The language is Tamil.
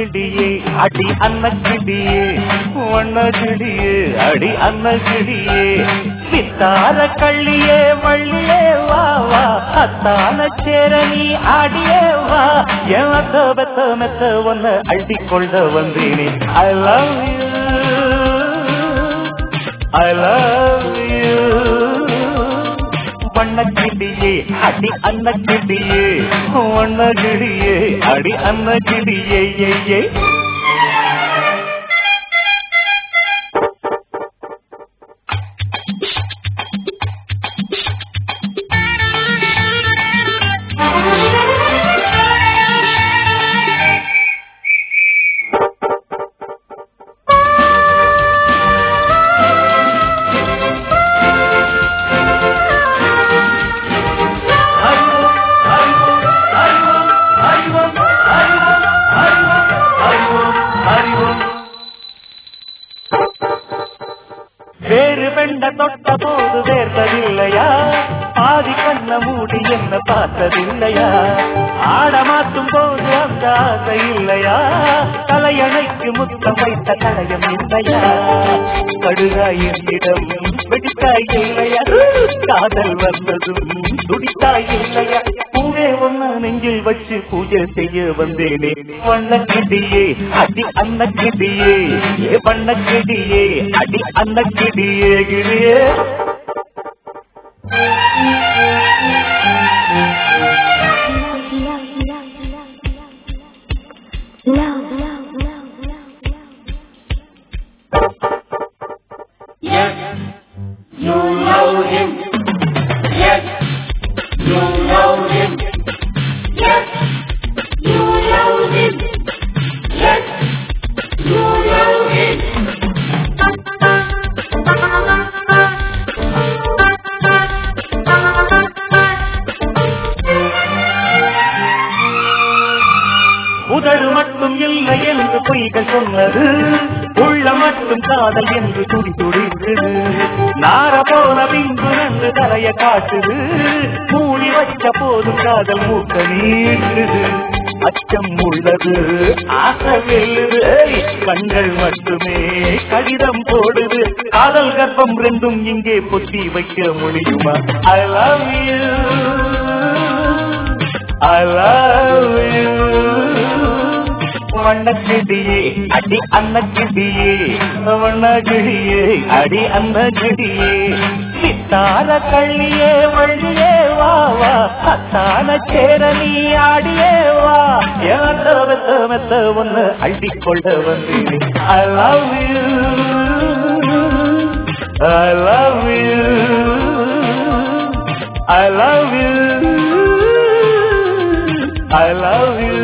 கிடியே அடி அன்ன கிடியே ஒன்ன கிடியே அடி அன்ன கிடியே வித்தார கள்ளியே வள்ளியே வா வா அத்தான சேர நீ ஆடியே வா என் அத்த பெத்த மெத்த ஒன்ன அள்ளி கொள்ள வந்தேனே I love you I love you வண்ணக்கிடியே அடி அன்னக்கிடியே வண்ணக்கிடியே அடி அன்னக்கிடியே ஏ ஏ வேறு வெண்ட தொட்ட போது வேர்த்ததில்லையா பாதி கண்ண மூடி என்ன பார்த்ததில்லையா ஆட மாற்றும் போது அந்த ஆசை இல்லையா தலையணைக்கு முத்தம் வைத்த கடையம் இல்லையா கடுகாய் என்னிடம் வெடித்தாய் இல்லையா காதல் வந்ததும் துடித்தாய் இல்லையா பூவே ஒண்ணு நெஞ்சில் வச்சு பூஜை செய்ய வந்தேனே வண்ணக்கிடியே அடி அன்னக்கிடியே ஏ வண்ணக்கிடியே அடி அன்னக்கிடியே கிடியே Yes, you know him. Yes, you know him. Yes, you know him. Yes, you know him. உதடு மட்டும் இல்லை என்று பொய்கள் சொன்னது உள்ள மட்டும் காதல் என்று துடி துடிக்குது நார போல பின்பு நன்று தலைய காட்டுது மூடி வச்ச போதும் காதல் மூக்க நீட்டுது அச்சம் உள்ளது ஆசை வெல்லுது ஏய், கண்கள் மட்டுமே கடிதம் போடுது காதல் கர்ப்பம் ரெண்டும் இங்கே பொத்தி வைக்க முடியுமா I love you I love you. வண்ணக்கிடியே அடி அன்னக்கிடியே வண்ணக்கிடியே அடி அன்னக்கிடியே சித்தார கள்ளியே வள்ளியே வா வா அத்தான சேர நீ ஆடியே வா ஏத்த மெத்த மெத்த ஒன்னு அள்ளி கொள்ள வந்தேன் I love you I love you I love you. I love you.